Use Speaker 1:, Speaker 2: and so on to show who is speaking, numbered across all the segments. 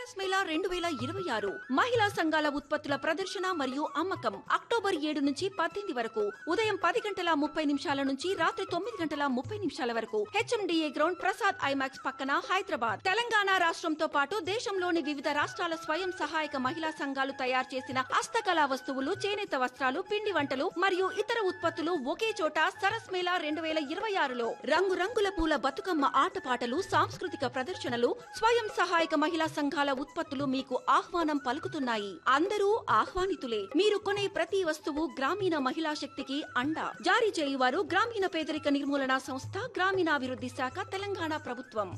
Speaker 1: సరస్ మేళా రెండు వేల ఇరవై ఆరు మహిళా సంఘాల ఉత్పత్తుల ప్రదర్శన మరియు అమ్మకం అక్టోబర్ ఏడు నుంచి పద్దెనిమిది వరకు ఉదయం పది గంటల ముప్పై నిమిషాల నుంచి రాత్రి తొమ్మిది గంటల ముప్పై నిమిషాల వరకు హెచ్ఎండిఏ గ్రౌండ్ ప్రసాద్ ఐమాక్స్ పక్కన హైదరాబాద్ తెలంగాణ రాష్ట్రంతో పాటు దేశంలోని వివిధ రాష్ట్రాల స్వయం సహాయక మహిళా సంఘాలు తయారు చేసిన హస్తకళా వస్తువులు చేనేత వస్త్రాలు పిండి వంటలు మరియు ఇతర ఉత్పత్తులు ఒకే చోట సరస్ మేళా రెండు వేల ఇరవై ఆరులో రంగురంగుల పూల బతుకమ్మ ఆటపాటలు సాంస్కృతిక ప్రదర్శనలు స్వయం సహాయక మహిళా సంఘాల ఉత్పత్తులు మీకు ఆహ్వానం పలుకుతున్నాయి అందరూ ఆహ్వానితులే మీరు కొనే ప్రతి వస్తువు గ్రామీణ మహిళా శక్తికి అండ జారీ చేయువారు గ్రామీణ పేదరిక నిర్మూలన సంస్థ గ్రామీణాభివృద్ధి శాఖ తెలంగాణ ప్రభుత్వం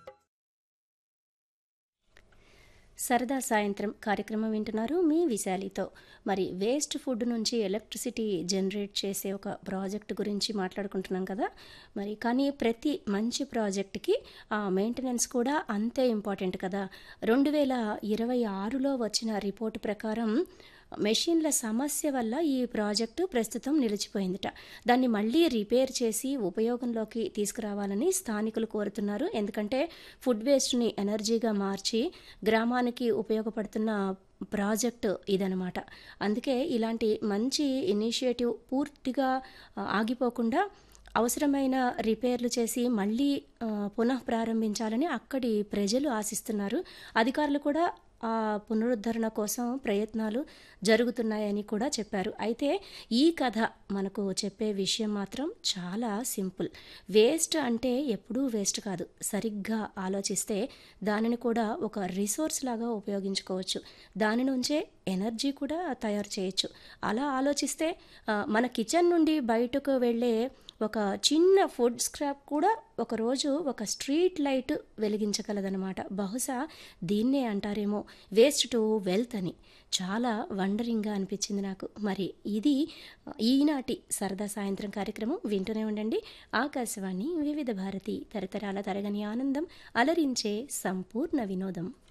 Speaker 2: సరదా సాయంత్రం కార్యక్రమం వింటున్నారు మీ విశాలితో మరి వేస్ట్ ఫుడ్ నుంచి ఎలక్ట్రిసిటీ జనరేట్ చేసే ఒక ప్రాజెక్ట్ గురించి మాట్లాడుకుంటున్నాం కదా మరి కానీ ప్రతి మంచి ప్రాజెక్ట్కి ఆ మెయింటెనెన్స్ కూడా అంతే ఇంపార్టెంట్ కదా రెండు వేల ఇరవై ఆరులో వచ్చిన రిపోర్టు ప్రకారం మెషిన్ల సమస్య వల్ల ఈ ప్రాజెక్టు ప్రస్తుతం నిలిచిపోయిందట దాన్ని మళ్ళీ రిపేర్ చేసి ఉపయోగంలోకి తీసుకురావాలని స్థానికులు కోరుతున్నారు ఎందుకంటే ఫుడ్ వేస్ట్ని ఎనర్జీగా మార్చి గ్రామానికి ఉపయోగపడుతున్న ప్రాజెక్ట్ ఇదనమాట అందుకే ఇలాంటి మంచి ఇనిషియేటివ్ పూర్తిగా ఆ, ఆగిపోకుండా అవసరమైన రిపేర్లు చేసి మళ్ళీ ఆ, పునః ప్రారంభించాలని అక్కడి ప్రజలు ఆశిస్తున్నారు అధికారులు కూడా ఆ పునరుద్ధరణ కోసం ప్రయత్నాలు జరుగుతున్నాయని కూడా చెప్పారు అయితే ఈ కథ మనకు చెప్పే విషయం మాత్రం చాలా సింపుల్ వేస్ట్ అంటే ఎప్పుడూ వేస్ట్ కాదు సరిగ్గా ఆలోచిస్తే దానిని కూడా ఒక రిసోర్స్ లాగా ఉపయోగించుకోవచ్చు దాని నుంచే ఎనర్జీ కూడా తయారు చేయొచ్చు అలా ఆలోచిస్తే ఆ, మన కిచెన్ నుండి బయటకు వెళ్ళే ఒక చిన్న ఫుడ్ స్క్రాప్ కూడా ఒకరోజు ఒక స్ట్రీట్ లైట్ వెలిగించగలదనమాట బహుశా దీన్నే అంటారేమో వేస్ట్ టు వెల్త్ అని చాలా వండరింగ్గా అనిపించింది నాకు మరి ఇది ఈనాటి సరదా సాయంత్రం కార్యక్రమం వింటూనే ఉండండి ఆకాశవాణి వివిధ భారతి తరతరాల తరగని ఆనందం అలరించే సంపూర్ణ వినోదం